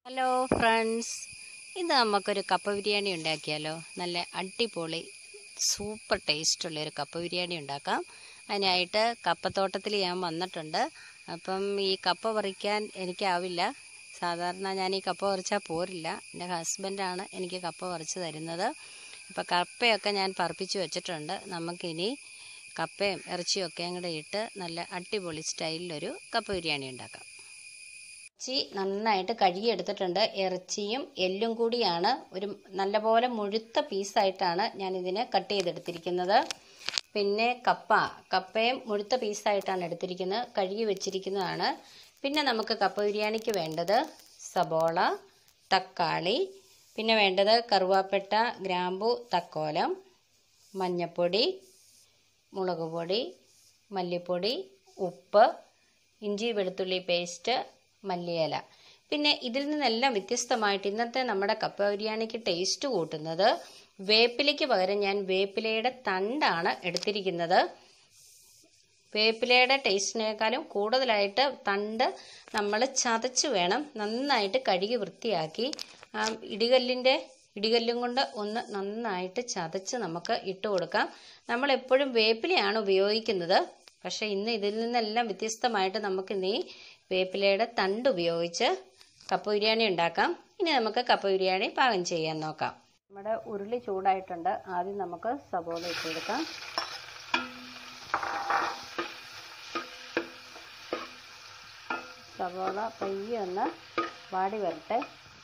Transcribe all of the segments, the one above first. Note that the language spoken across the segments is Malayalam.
ഹലോ ഫ്രണ്ട്സ് ഇത് നമുക്കൊരു കപ്പ ബിരിയാണി ഉണ്ടാക്കിയാലോ നല്ല അടിപൊളി സൂപ്പർ ടേസ്റ്റുള്ള ഒരു കപ്പ ബിരിയാണി ഉണ്ടാക്കാം അതിനായിട്ട് കപ്പത്തോട്ടത്തിൽ ഞാൻ വന്നിട്ടുണ്ട് അപ്പം ഈ കപ്പ പറിക്കാൻ എനിക്കാവില്ല സാധാരണ ഞാൻ ഈ കപ്പ പറിച്ചാൽ പോരില്ല എൻ്റെ ഹസ്ബൻഡാണ് എനിക്ക് കപ്പ പറിച്ച് തരുന്നത് അപ്പോൾ കപ്പയൊക്കെ ഞാൻ പറപ്പിച്ച് വെച്ചിട്ടുണ്ട് നമുക്കിനി കപ്പയും ഇറച്ചിയും ഒക്കെ അങ്ങോട്ട് ഇട്ട് നല്ല അടിപൊളി സ്റ്റൈലിലൊരു കപ്പ ബിരിയാണി ഉണ്ടാക്കാം ഇറച്ചി നന്നായിട്ട് കഴുകിയെടുത്തിട്ടുണ്ട് ഇറച്ചിയും എല്ലും കൂടിയാണ് ഒരു നല്ലപോലെ മുഴുത്ത പീസായിട്ടാണ് ഞാൻ ഇതിനെ കട്ട് ചെയ്തെടുത്തിരിക്കുന്നത് പിന്നെ കപ്പ കപ്പയും മുഴുത്ത പീസായിട്ടാണ് എടുത്തിരിക്കുന്നത് കഴുകി വെച്ചിരിക്കുന്നതാണ് പിന്നെ നമുക്ക് കപ്പ ബിരിയാണിക്ക് വേണ്ടത് സബോള തക്കാളി പിന്നെ വേണ്ടത് കറുവാപ്പട്ട ഗ്രാമ്പു തക്കോലം മഞ്ഞൾപ്പൊടി മുളക് പൊടി മല്ലിപ്പൊടി ഉപ്പ് ഇഞ്ചി വെളുത്തുള്ളി പേസ്റ്റ് മല്ലിയില പിന്നെ ഇതിൽ നിന്നെല്ലാം വ്യത്യസ്തമായിട്ട് ഇന്നത്തെ നമ്മുടെ കപ്പ ബിരിയാണിക്ക് ടേസ്റ്റ് കൂട്ടുന്നത് വേപ്പിലയ്ക്ക് പകരം ഞാൻ വേപ്പിലയുടെ തണ്ടാണ് എടുത്തിരിക്കുന്നത് വേപ്പിലയുടെ ടേസ്റ്റിനേക്കാളും കൂടുതലായിട്ട് തണ്ട് നമ്മൾ ചതച്ച് വേണം നന്നായിട്ട് കഴുകി വൃത്തിയാക്കി ആ ഇടികല്ലിൻ്റെ ഇടികല്ലും കൊണ്ട് ഒന്ന് നന്നായിട്ട് ചതച്ച് നമുക്ക് ഇട്ട് കൊടുക്കാം നമ്മൾ എപ്പോഴും വേപ്പിലയാണ് ഉപയോഗിക്കുന്നത് പക്ഷേ ഇന്ന് ഇതിൽ നിന്നെല്ലാം വ്യത്യസ്തമായിട്ട് നമുക്ക് ഇന്ന് ഈ വേപ്പിലയുടെ തണ്ട് ഉപയോഗിച്ച് കപ്പ ബിരിയാണി ഉണ്ടാക്കാം ഇനി നമുക്ക് കപ്പ ബിരിയാണി പാകം ചെയ്യാൻ നോക്കാം നമ്മുടെ ഉരുളി ചൂടായിട്ടുണ്ട് ആദ്യം നമുക്ക് സബോള ഇട്ട് കൊടുക്കാം സബോള പയ്യെ ഒന്ന് വാടി വരട്ടെ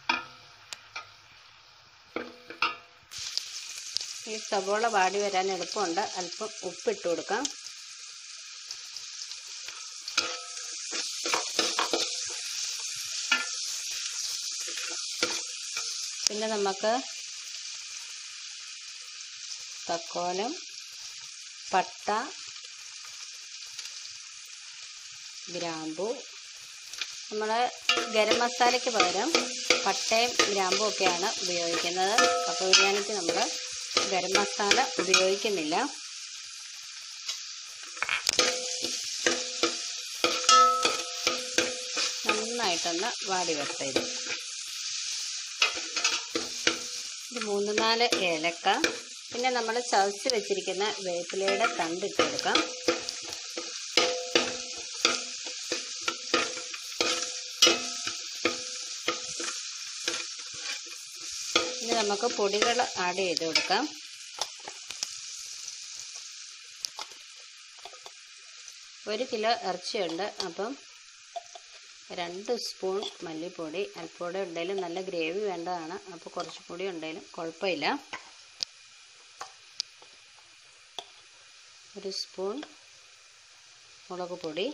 ഈ സബോള വാടി വരാൻ എളുപ്പമുണ്ട് അല്പം ഉപ്പിട്ട് കൊടുക്കാം പിന്നെ നമുക്ക് തക്കോലം പട്ട ഗ്രാമ്പു നമ്മൾ ഗരം മസാലയ്ക്ക് പകരം പട്ടയും ഗ്രാമ്പും ഒക്കെയാണ് ഉപയോഗിക്കുന്നത് കപ്പ ബിരിയാണിക്ക് നമ്മൾ ഗരം മസാല ഉപയോഗിക്കുന്നില്ല നന്നായിട്ടൊന്ന് വാടി വരട്ടെ ഇത് ഒരു മൂന്ന് നാല് ഏലക്ക പിന്നെ നമ്മൾ ചതച്ച് വെച്ചിരിക്കുന്ന വേപ്പിലയുടെ തണ്ടിട്ട് കൊടുക്കാം ഇനി നമുക്ക് പൊടികൾ ആഡ് ചെയ്ത് കൊടുക്കാം ഒരു കിലോ ഇറച്ചിയുണ്ട് അപ്പം രണ്ട് സ്പൂൺ മല്ലിപ്പൊടി അല്പൂടെ ഉണ്ടെങ്കിലും നല്ല ഗ്രേവി വേണ്ടതാണ് അപ്പോൾ കുറച്ച് പൊടി ഉണ്ടെങ്കിലും കുഴപ്പമില്ല ഒരു സ്പൂൺ മുളക് പൊടി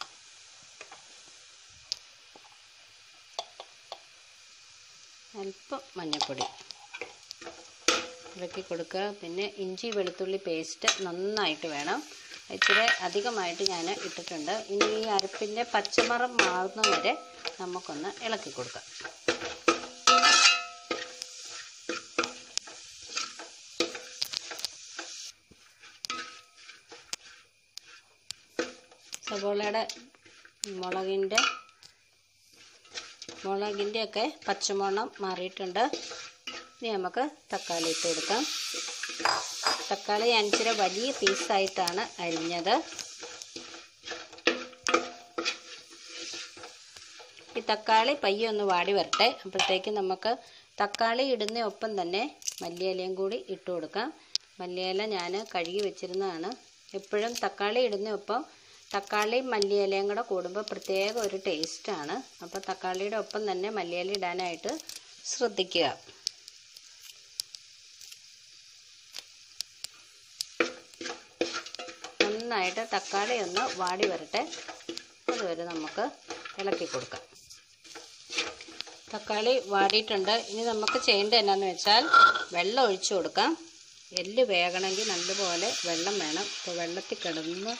അല്പം മഞ്ഞൾപ്പൊടി ഇളക്കി കൊടുക്കുക പിന്നെ ഇഞ്ചി വെളുത്തുള്ളി പേസ്റ്റ് നന്നായിട്ട് വേണം ഇച്ചിരി അധികമായിട്ട് ഞാൻ ഇട്ടിട്ടുണ്ട് ഇനി ഈ അരപ്പിൻ്റെ പച്ചമറം മാറുന്ന വരെ നമുക്കൊന്ന് ഇളക്കി കൊടുക്കാം സവോളയുടെ മുളകിൻ്റെ മുളകിൻ്റെ ഒക്കെ പച്ചമണം മാറിയിട്ടുണ്ട് ഇനി നമുക്ക് തക്കാളി ഇട്ട് കൊടുക്കാം തക്കാളി അഞ്ചര വലിയ പീസായിട്ടാണ് അരിഞ്ഞത് ഈ തക്കാളി പയ്യെ ഒന്ന് വാടി വരട്ടെ അപ്പോഴത്തേക്ക് നമുക്ക് തക്കാളി ഇടുന്ന ഒപ്പം തന്നെ മല്ലിയിലയും കൂടി ഇട്ട് കൊടുക്കാം മല്ലിയില ഞാൻ കഴുകി വെച്ചിരുന്നതാണ് എപ്പോഴും തക്കാളി ഇടുന്ന ഒപ്പം തക്കാളിയും മല്ലിയിലയും കൂടെ കൂടുമ്പോൾ പ്രത്യേക ഒരു ടേസ്റ്റാണ് അപ്പോൾ തക്കാളിയുടെ ഒപ്പം തന്നെ മല്ലിയില ഇടാനായിട്ട് ശ്രദ്ധിക്കുക നന്നായിട്ട് തക്കാളി ഒന്ന് വാടി വരട്ടെ അതുവരെ നമുക്ക് ഇളക്കി കൊടുക്കാം തക്കാളി വാടിയിട്ടുണ്ട് ഇനി നമുക്ക് ചെയ്യേണ്ടത് എന്നാന്ന് വെച്ചാൽ വെള്ളം ഒഴിച്ചു കൊടുക്കാം എല്ല് വേകണമെങ്കിൽ നല്ലപോലെ വെള്ളം വേണം അപ്പോൾ വെള്ളത്തിൽ കിടന്ന്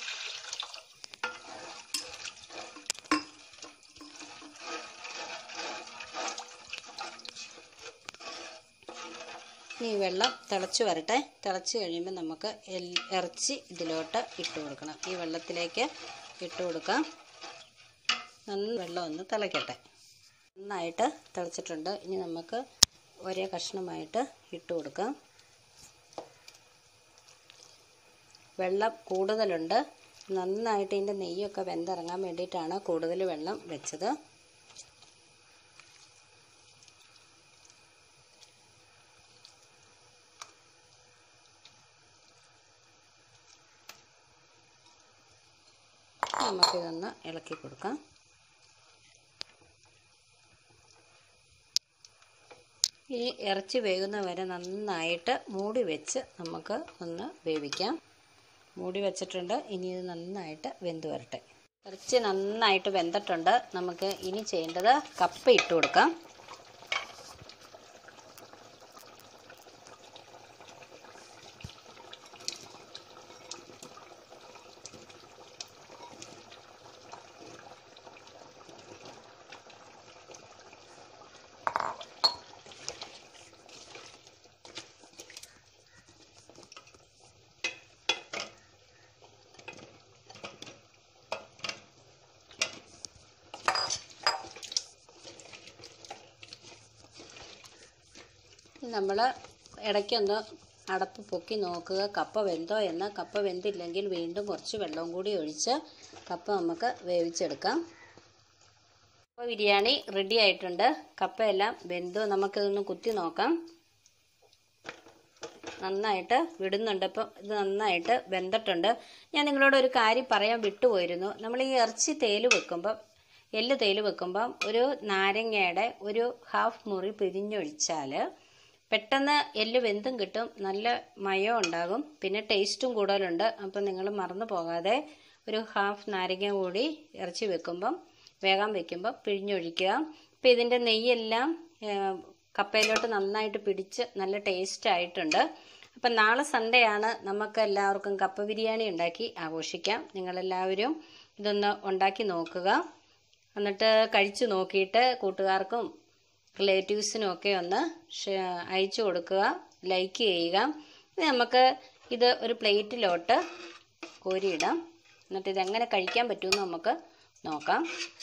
ഇനി വെള്ളം തിളച്ച് വരട്ടെ തിളച്ച് കഴിയുമ്പോൾ നമുക്ക് ഇറച്ചി ഇതിലോട്ട് ഇട്ട് കൊടുക്കണം ഈ വെള്ളത്തിലേക്ക് ഇട്ട് കൊടുക്കാം നന്ന് വെള്ളം ഒന്ന് തിളയ്ക്കട്ടെ നന്നായിട്ട് തിളച്ചിട്ടുണ്ട് ഇനി നമുക്ക് ഒരേ കഷ്ണമായിട്ട് ഇട്ട് കൊടുക്കാം വെള്ളം കൂടുതലുണ്ട് നന്നായിട്ട് ഇതിൻ്റെ നെയ്യൊക്കെ വെന്തിറങ്ങാൻ വേണ്ടിയിട്ടാണ് കൂടുതൽ വെള്ളം വെച്ചത് നമുക്കിതൊന്ന് ഇളക്കി കൊടുക്കാം ഈ ഇറച്ചി വേകുന്ന വരെ നന്നായിട്ട് മൂടി വെച്ച് നമുക്ക് ഒന്ന് വേവിക്കാം മൂടി വെച്ചിട്ടുണ്ട് ഇനി ഇത് നന്നായിട്ട് വെന്ത് വരട്ടെ ഇറച്ചി നന്നായിട്ട് വെന്തിട്ടുണ്ട് നമുക്ക് ഇനി ചെയ്യേണ്ടത് കപ്പ ഇട്ട് കൊടുക്കാം നമ്മൾ ഇടയ്ക്കൊന്ന് അടപ്പ് പൊക്കി നോക്കുക കപ്പ വെന്തോ എന്ന് കപ്പ വെന്തില്ലെങ്കിൽ വീണ്ടും കുറച്ച് വെള്ളവും കൂടി ഒഴിച്ച് കപ്പ നമുക്ക് വേവിച്ചെടുക്കാം കപ്പ ബിരിയാണി റെഡി ആയിട്ടുണ്ട് കപ്പയെല്ലാം വെന്തോ നമുക്കിതൊന്ന് കുത്തി നോക്കാം നന്നായിട്ട് വിടുന്നുണ്ട് അപ്പം ഇത് നന്നായിട്ട് വെന്തിട്ടുണ്ട് ഞാൻ നിങ്ങളോട് ഒരു കാര്യം പറയാൻ വിട്ടുപോയിരുന്നു നമ്മൾ ഈ ഇറച്ചി തേല് വെക്കുമ്പം എല്ല് തേല് വെക്കുമ്പം ഒരു നാരങ്ങയുടെ ഒരു ഹാഫ് മുറി പിരിഞ്ഞൊഴിച്ചാൽ പെട്ടെന്ന് എല്ല് വെന്തും കിട്ടും നല്ല മയം ഉണ്ടാകും പിന്നെ ടേസ്റ്റും കൂടുതലുണ്ട് അപ്പം നിങ്ങൾ മറന്നു പോകാതെ ഒരു ഹാഫ് നാരങ്ങ കൂടി ഇറച്ചി വെക്കുമ്പം വേഗം വെക്കുമ്പോൾ പിഴിഞ്ഞൊഴിക്കുക അപ്പം ഇതിൻ്റെ നെയ്യെല്ലാം കപ്പയിലോട്ട് നന്നായിട്ട് പിടിച്ച് നല്ല ടേസ്റ്റ് ആയിട്ടുണ്ട് അപ്പം നാളെ സൺഡേ ആണ് നമുക്ക് എല്ലാവർക്കും കപ്പ ബിരിയാണി ഉണ്ടാക്കി ആഘോഷിക്കാം നിങ്ങളെല്ലാവരും ഇതൊന്ന് ഉണ്ടാക്കി നോക്കുക എന്നിട്ട് കഴിച്ചു നോക്കിയിട്ട് കൂട്ടുകാർക്കും റിലേറ്റീവ്സിനും ഒക്കെ ഒന്ന് അയച്ചു കൊടുക്കുക ലൈക്ക് ചെയ്യുക ഇനി നമുക്ക് ഇത് ഒരു പ്ലേറ്റിലോട്ട് കോരിയിടാം എന്നിട്ട് ഇതെങ്ങനെ കഴിക്കാൻ പറ്റുമെന്ന് നമുക്ക് നോക്കാം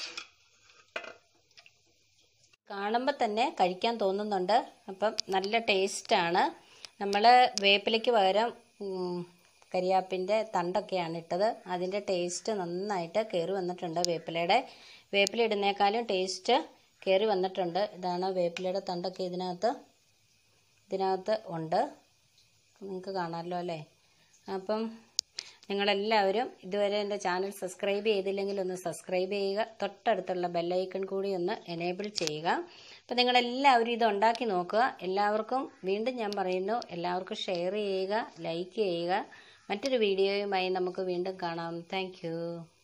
കാണുമ്പോൾ തന്നെ കഴിക്കാൻ തോന്നുന്നുണ്ട് അപ്പം നല്ല ടേസ്റ്റാണ് നമ്മൾ വേപ്പിലയ്ക്ക് പകരം കരിയാപ്പിൻ്റെ തണ്ടൊക്കെയാണ് ഇട്ടത് അതിൻ്റെ ടേസ്റ്റ് നന്നായിട്ട് കയറി വന്നിട്ടുണ്ട് വേപ്പിലയുടെ വേപ്പില ഇടുന്നേക്കാളും ടേസ്റ്റ് കയറി വന്നിട്ടുണ്ട് ഇതാണ് വേപ്പിലയുടെ തണ്ടൊക്കെ ഇതിനകത്ത് ഇതിനകത്ത് ഉണ്ട് നിങ്ങൾക്ക് കാണാമല്ലോ അല്ലേ അപ്പം നിങ്ങളെല്ലാവരും ഇതുവരെ എൻ്റെ ചാനൽ സബ്സ്ക്രൈബ് ചെയ്തില്ലെങ്കിൽ ഒന്ന് സബ്സ്ക്രൈബ് ചെയ്യുക തൊട്ടടുത്തുള്ള ബെല്ലൈക്കൺ കൂടി ഒന്ന് എനേബിൾ ചെയ്യുക അപ്പം നിങ്ങളെല്ലാവരും ഇത് ഉണ്ടാക്കി നോക്കുക എല്ലാവർക്കും വീണ്ടും ഞാൻ പറയുന്നു എല്ലാവർക്കും ഷെയർ ചെയ്യുക ലൈക്ക് ചെയ്യുക മറ്റൊരു വീഡിയോയുമായി നമുക്ക് വീണ്ടും കാണാം താങ്ക്